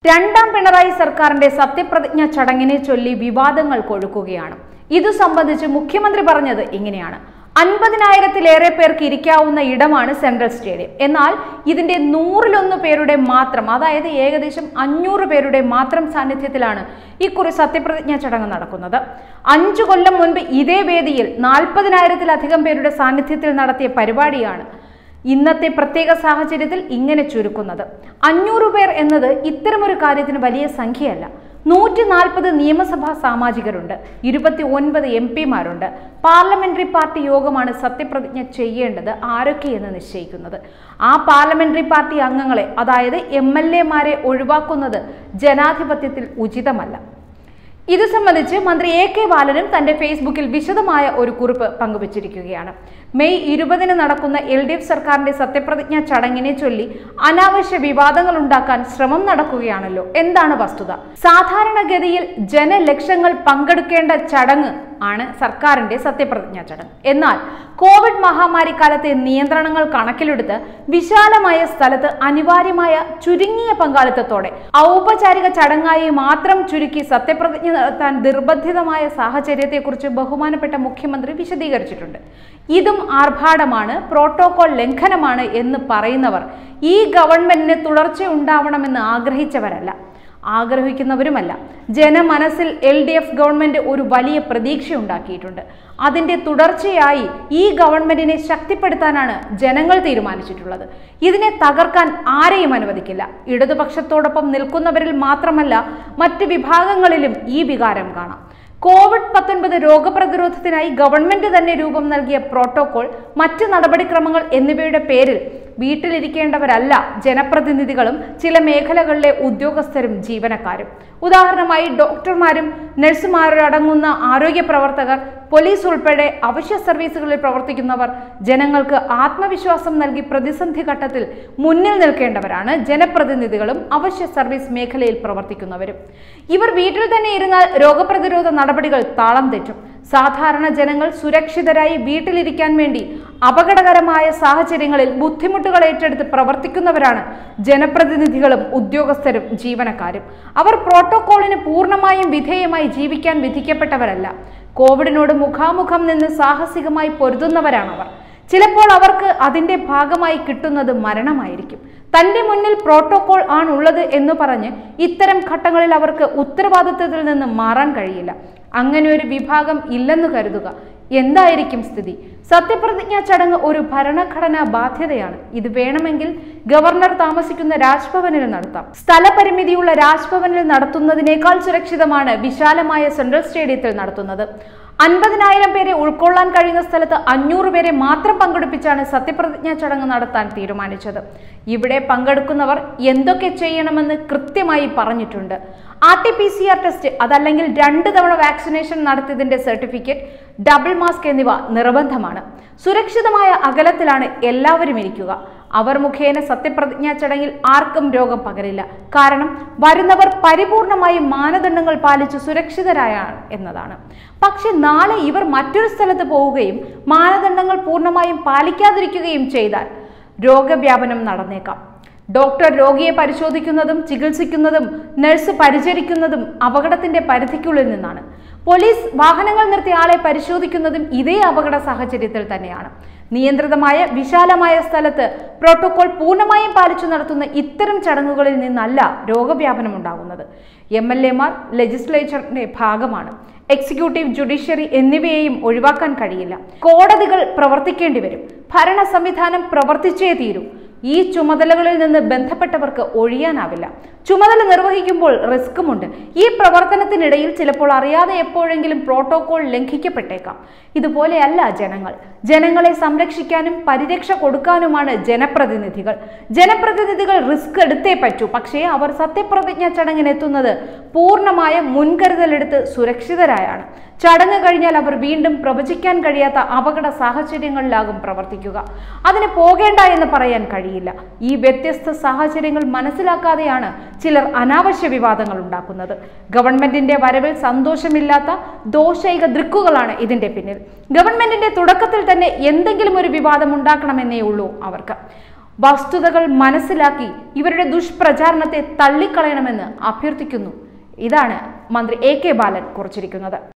രണ്ടാം പിണറായി സർക്കാരിന്റെ സത്യപ്രതിജ്ഞ ചടങ്ങിനെ ചൊല്ലി വിവാദങ്ങൾ കൊഴുക്കുകയാണ് ഇതു സംബന്ധിച്ച് മുഖ്യമന്ത്രി പറഞ്ഞത് ഇങ്ങനെയാണ് അൻപതിനായിരത്തിലേറെ പേർക്ക് ഇരിക്കാവുന്ന ഇടമാണ് സെൻട്രൽ സ്റ്റേഡിയം എന്നാൽ ഇതിന്റെ നൂറിലൊന്ന് പേരുടെ മാത്രം അതായത് ഏകദേശം അഞ്ഞൂറ് പേരുടെ മാത്രം സാന്നിധ്യത്തിലാണ് ഇക്കുറി സത്യപ്രതിജ്ഞ ചടങ്ങ് നടക്കുന്നത് അഞ്ചു കൊല്ലം മുൻപ് ഇതേ വേദിയിൽ നാൽപ്പതിനായിരത്തിലധികം പേരുടെ സാന്നിധ്യത്തിൽ നടത്തിയ പരിപാടിയാണ് ഇന്നത്തെ പ്രത്യേക സാഹചര്യത്തിൽ ഇങ്ങനെ ചുരുക്കുന്നത് അഞ്ഞൂറ് പേർ എന്നത് ഇത്തരമൊരു കാര്യത്തിന് വലിയ സംഖ്യയല്ല നൂറ്റി നാൽപ്പത് നിയമസഭാ സാമാജികരുണ്ട് ഇരുപത്തി ഒൻപത് എം പിമാരുണ്ട് പാർലമെന്ററി പാർട്ടി യോഗമാണ് സത്യപ്രതിജ്ഞ ചെയ്യേണ്ടത് ആരൊക്കെയെന്ന് നിശ്ചയിക്കുന്നത് ആ പാർലമെന്ററി പാർട്ടി അംഗങ്ങളെ അതായത് എം എൽ എമാരെ ഒഴിവാക്കുന്നത് ജനാധിപത്യത്തിൽ ഉചിതമല്ല ഇത് സംബന്ധിച്ച് മന്ത്രി എ കെ ബാലനും തന്റെ ഫേസ്ബുക്കിൽ വിശദമായ ഒരു കുറിപ്പ് പങ്കുവച്ചിരിക്കുകയാണ് മെയ് ഇരുപതിന് നടക്കുന്ന എൽ ഡി എഫ് സർക്കാരിന്റെ സത്യപ്രതിജ്ഞ ചടങ്ങിനെ ചൊല്ലി അനാവശ്യ വിവാദങ്ങൾ ഉണ്ടാക്കാൻ ശ്രമം നടക്കുകയാണല്ലോ എന്താണ് വസ്തുത സാധാരണഗതിയിൽ ജനലക്ഷങ്ങൾ പങ്കെടുക്കേണ്ട ചടങ്ങ് ആണ് സർക്കാരിന്റെ സത്യപ്രതിജ്ഞാ ചടങ്ങ് എന്നാൽ കോവിഡ് മഹാമാരി കാലത്തെ നിയന്ത്രണങ്ങൾ കണക്കിലെടുത്ത് വിശാലമായ സ്ഥലത്ത് അനിവാര്യമായ ചുരുങ്ങിയ പങ്കാളിത്തത്തോടെ ഔപചാരിക ചടങ്ങായി മാത്രം ചുരുക്കി സത്യപ്രതിജ്ഞ നടത്താൻ നിർബന്ധിതമായ സാഹചര്യത്തെക്കുറിച്ച് ബഹുമാനപ്പെട്ട മുഖ്യമന്ത്രി വിശദീകരിച്ചിട്ടുണ്ട് ഇതും ആർഭാടമാണ് പ്രോട്ടോകോൾ ലംഘനമാണ് എന്ന് പറയുന്നവർ ഈ ഗവൺമെന്റിന് തുടർച്ച ഉണ്ടാവണമെന്ന് ആഗ്രഹിച്ചവരല്ല ആഗ്രഹിക്കുന്നവരുമല്ല ജനമനസ്സിൽ എൽ ഡി എഫ് ഗവൺമെന്റ് ഒരു വലിയ പ്രതീക്ഷ ഉണ്ടാക്കിയിട്ടുണ്ട് അതിന്റെ തുടർച്ചയായി ഈ ഗവൺമെന്റിനെ ശക്തിപ്പെടുത്താനാണ് ജനങ്ങൾ തീരുമാനിച്ചിട്ടുള്ളത് ഇതിനെ തകർക്കാൻ ആരെയും അനുവദിക്കില്ല ഇടതുപക്ഷത്തോടൊപ്പം നിൽക്കുന്നവരിൽ മാത്രമല്ല മറ്റ് വിഭാഗങ്ങളിലും ഈ വികാരം കാണാം കോവിഡ് പത്തൊൻപത് രോഗപ്രതിരോധത്തിനായി ഗവൺമെന്റ് തന്നെ രൂപം നൽകിയ പ്രോട്ടോകോൾ മറ്റ് നടപടിക്രമങ്ങൾ എന്നിവയുടെ പേരിൽ വീട്ടിലിരിക്കേണ്ടവരല്ല ജനപ്രതിനിധികളും ചില മേഖലകളിലെ ഉദ്യോഗസ്ഥരും ജീവനക്കാരും ഉദാഹരണമായി ഡോക്ടർമാരും നഴ്സുമാരടങ്ങുന്ന ആരോഗ്യ പ്രവർത്തകർ പോലീസ് ഉൾപ്പെടെ അവശ്യ സർവീസുകളിൽ പ്രവർത്തിക്കുന്നവർ ജനങ്ങൾക്ക് ആത്മവിശ്വാസം നൽകി പ്രതിസന്ധി ഘട്ടത്തിൽ മുന്നിൽ നിൽക്കേണ്ടവരാണ് ജനപ്രതിനിധികളും അവശ്യ സർവീസ് മേഖലയിൽ പ്രവർത്തിക്കുന്നവരും ഇവർ വീട്ടിൽ തന്നെ ഇരുന്നാൽ രോഗപ്രതിരോധ നടപടികൾ താളം തെറ്റും സാധാരണ ജനങ്ങൾ സുരക്ഷിതരായി വീട്ടിലിരിക്കാൻ വേണ്ടി അപകടകരമായ സാഹചര്യങ്ങളിൽ ബുദ്ധിമുട്ടുകൾ ഏറ്റെടുത്ത് പ്രവർത്തിക്കുന്നവരാണ് ജനപ്രതിനിധികളും ഉദ്യോഗസ്ഥരും ജീവനക്കാരും അവർ പ്രോട്ടോകോളിന് പൂർണ്ണമായും വിധേയമായി ജീവിക്കാൻ വിധിക്കപ്പെട്ടവരല്ല കോവിഡിനോട് മുഖാമുഖം നിന്ന് സാഹസികമായി പൊരുതുന്നവരാണവർ ചിലപ്പോൾ അവർക്ക് അതിന്റെ ഭാഗമായി കിട്ടുന്നത് മരണമായിരിക്കും തന്റെ മുന്നിൽ പ്രോട്ടോകോൾ ആണുള്ളത് എന്ന് പറഞ്ഞ് ഇത്തരം ഘട്ടങ്ങളിൽ അവർക്ക് ഉത്തരവാദിത്വത്തിൽ നിന്ന് മാറാൻ കഴിയില്ല അങ്ങനെ ഒരു വിഭാഗം ഇല്ലെന്ന് കരുതുക എന്തായിരിക്കും സ്ഥിതി സത്യപ്രതിജ്ഞാ ചടങ്ങ് ഒരു ഭരണഘടനാ ബാധ്യതയാണ് ഇത് വേണമെങ്കിൽ ഗവർണർ താമസിക്കുന്ന രാജ്ഭവനിൽ നടത്താം സ്ഥലപരിമിതിയുള്ള രാജ്ഭവനിൽ നടത്തുന്നതിനേക്കാൾ സുരക്ഷിതമാണ് വിശാലമായ സെൻട്രൽ സ്റ്റേഡിയത്തിൽ നടത്തുന്നത് അൻപതിനായിരം പേരെ ഉൾക്കൊള്ളാൻ കഴിയുന്ന സ്ഥലത്ത് അഞ്ഞൂറ് പേരെ മാത്രം പങ്കെടുപ്പിച്ചാണ് സത്യപ്രതിജ്ഞാ ചടങ്ങ് നടത്താൻ തീരുമാനിച്ചത് ഇവിടെ പങ്കെടുക്കുന്നവർ എന്തൊക്കെ ചെയ്യണമെന്ന് കൃത്യമായി പറഞ്ഞിട്ടുണ്ട് R T P C R test അതല്ലെങ്കിൽ രണ്ട് തവണ വാക്സിനേഷൻ നടത്തിയതിന്റെ സർട്ടിഫിക്കറ്റ് ഡബിൾ മാസ്ക് എന്നിവ നിർബന്ധമാണ് സുരക്ഷിതമായ അകലത്തിലാണ് എല്ലാവരും ഇരിക്കുക അവർ മുഖേന സത്യപ്രതിജ്ഞാ ചടങ്ങിൽ ആർക്കും രോഗം പകരില്ല കാരണം വരുന്നവർ പരിപൂർണമായും മാനദണ്ഡങ്ങൾ പാലിച്ച് സുരക്ഷിതരായാണ് എന്നതാണ് പക്ഷെ നാളെ ഇവർ മറ്റൊരു സ്ഥലത്ത് പോവുകയും മാനദണ്ഡങ്ങൾ പൂർണ്ണമായും പാലിക്കാതിരിക്കുകയും ചെയ്താൽ രോഗവ്യാപനം നടന്നേക്കാം ഡോക്ടർ രോഗിയെ പരിശോധിക്കുന്നതും ചികിത്സിക്കുന്നതും നഴ്സ് പരിചരിക്കുന്നതും അപകടത്തിന്റെ പരിധിക്കുള്ളിൽ നിന്നാണ് പോലീസ് വാഹനങ്ങൾ നിർത്തി ആളെ പരിശോധിക്കുന്നതും ഇതേ അപകട സാഹചര്യത്തിൽ തന്നെയാണ് നിയന്ത്രിതമായ വിശാലമായ സ്ഥലത്ത് പ്രോട്ടോകോൾ പൂർണ്ണമായും പാലിച്ചു നടത്തുന്ന ഇത്തരം ചടങ്ങുകളിൽ നിന്നല്ല രോഗവ്യാപനം ഉണ്ടാകുന്നത് എം എൽ എമാർ ലെജിസ്ലേച്ചറിന്റെ ഭാഗമാണ് എക്സിക്യൂട്ടീവ് ജുഡീഷ്യറി എന്നിവയെയും ഒഴിവാക്കാൻ കഴിയില്ല കോടതികൾ പ്രവർത്തിക്കേണ്ടി വരും ഭരണ സംവിധാനം പ്രവർത്തിച്ചേ തീരൂ ഈ ചുമതലകളിൽ നിന്ന് ബന്ധപ്പെട്ടവർക്ക് ഒഴിയാനാവില്ല ചുമതല നിർവഹിക്കുമ്പോൾ റിസ്ക്കുമുണ്ട് ഈ പ്രവർത്തനത്തിനിടയിൽ ചിലപ്പോൾ അറിയാതെ എപ്പോഴെങ്കിലും പ്രോട്ടോകോൾ ലംഘിക്കപ്പെട്ടേക്കാം ഇതുപോലെയല്ല ജനങ്ങൾ ജനങ്ങളെ സംരക്ഷിക്കാനും പരിരക്ഷ കൊടുക്കാനുമാണ് ജനപ്രതിനിധികൾ ജനപ്രതിനിധികൾ റിസ്ക് എടുത്തേ പറ്റൂ പക്ഷേ അവർ സത്യപ്രതിജ്ഞ ചടങ്ങിനെത്തുന്നത് പൂർണ്ണമായ മുൻകരുതലെടുത്ത് സുരക്ഷിതരായാണ് ചടങ്ങ് കഴിഞ്ഞാൽ അവർ വീണ്ടും പ്രവചിക്കാൻ കഴിയാത്ത അപകട സാഹചര്യങ്ങളിലാകും പ്രവർത്തിക്കുക അതിന് പോകേണ്ട എന്ന് പറയാൻ കഴിയില്ല ഈ വ്യത്യസ്ത സാഹചര്യങ്ങൾ മനസ്സിലാക്കാതെയാണ് ചിലർ അനാവശ്യ വിവാദങ്ങൾ ഉണ്ടാക്കുന്നത് ഗവൺമെന്റിന്റെ വരവിൽ സന്തോഷമില്ലാത്ത ദോഷൈക ദൃക്കുകളാണ് ഇതിന്റെ പിന്നിൽ ഗവൺമെന്റിന്റെ തുടക്കത്തിൽ തന്നെ എന്തെങ്കിലും ഒരു വിവാദം ഉണ്ടാക്കണമെന്നേ ഉള്ളൂ അവർക്ക് വസ്തുതകൾ മനസ്സിലാക്കി ഇവരുടെ ദുഷ്പ്രചാരണത്തെ തള്ളിക്കളയണമെന്ന് അഭ്യർത്ഥിക്കുന്നു ഇതാണ് മന്ത്രി എ കെ ബാലൻ കുറിച്ചിരിക്കുന്നത്